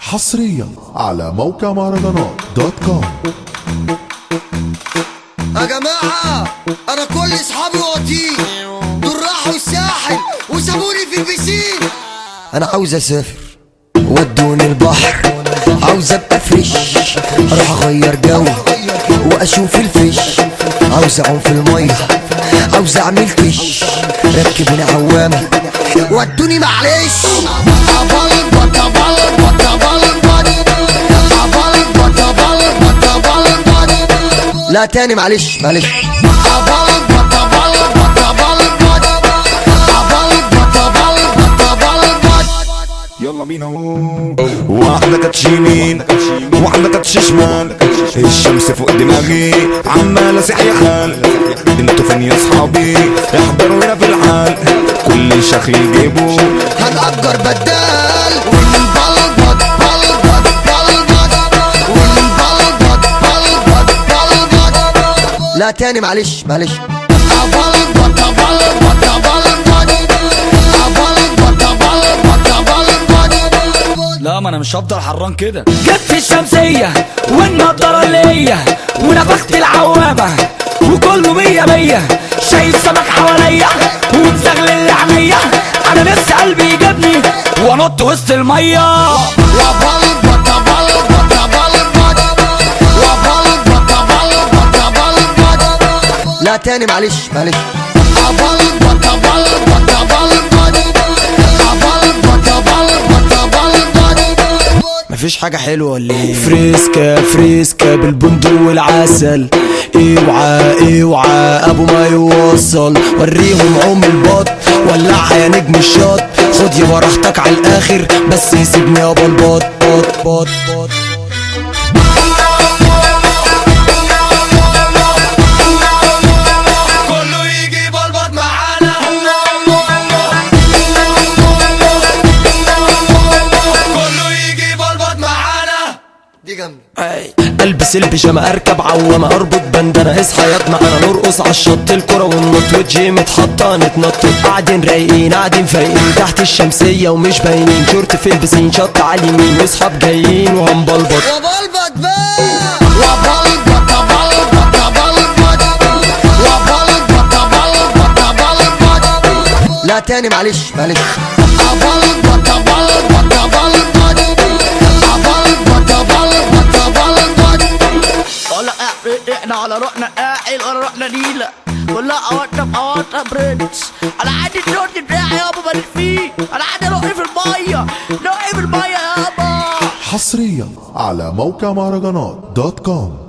حصريا على موقع مهرجانات دوت كوم يا جماعة أنا كل أصحابي واطيين دول راحوا الساحل وسابوني في البسين أنا عاوز أسافر ودوني البحر عاوز أبقى فريش أروح أغير جو وأشوف الفيش عاوز أعوم في المية عاوز أعمل فيش ركبوني عوامة ودوني معلش أبلبط أبلبط أبلبط أبلبط أبلبط أبلبط لا تاني معلش معلش أبلبط أبلبط أبلبط أبلبط أبلبط أبلبط يلا بينا واحدة كاتش يمين واحدة كاتش شمال الشمس فوق دماغي عمال اسيح يا خال انتوا فين يا اصحابي احضروا هنا في الحال كل شكل يجيبوا هنأجر بدال ونبلبط بلبط بلبط ونبلبط بلبط بلبط لا تاني معلش معلش أبلبط أبلبط أبلبط أبلبط أبلبط أبلبط لا ما انا مش هفضل حران كده جبت الشمسية والنضارة ليا ونفخت العوامة وكله مية مية شايف سمك حواليا ومزغلل عينيا انا لسه قلبي جابني وانط وسط المية وبلبط أبلبط أبلبط وبلبط أبلبط أبلبط لا تاني معلش معلش أبلبط أبلبط أبلبط أبلبط أبلبط أبلبط مفيش حاجة حلوة ولا ايه فريسكا فريسكا بالبندق والعسل اوعى اوعى ابو ما يوصل وريهم عم البط ولعها يا نجم الشط خد يا براحتك على الاخر بس يسيبني يابا البط بط بط بط كله يجي بلبط معانا كله يجي بلبط معانا دي جنبي أي. البس البيجامه اركب عوامه اربط بندانه اصحى يا انا نرقص على الشط الكرة والنط وجيم اتحطى نتنطط قاعدين رايقين قاعدين فايقين تحت الشمسيه ومش باينين شورت في البسين شط على اليمين واصحاب جايين وهنبلبط وبلبط بقى وبلبط بلبط بلبط وبلبط بلبط بلبط لا تاني معلش معلش أبلبط بلبط بلبط أبلبط بلبط بلبط ولا احنا على روحنا قاعد ولا روحنا نيلة ولا قواتنا بقواتنا برنس انا عندي الشورت بتاعي يابا ماليش فيه انا عندي روحي في المية روحي في المية يابا حصريا على موقع مهرجانات دوت كوم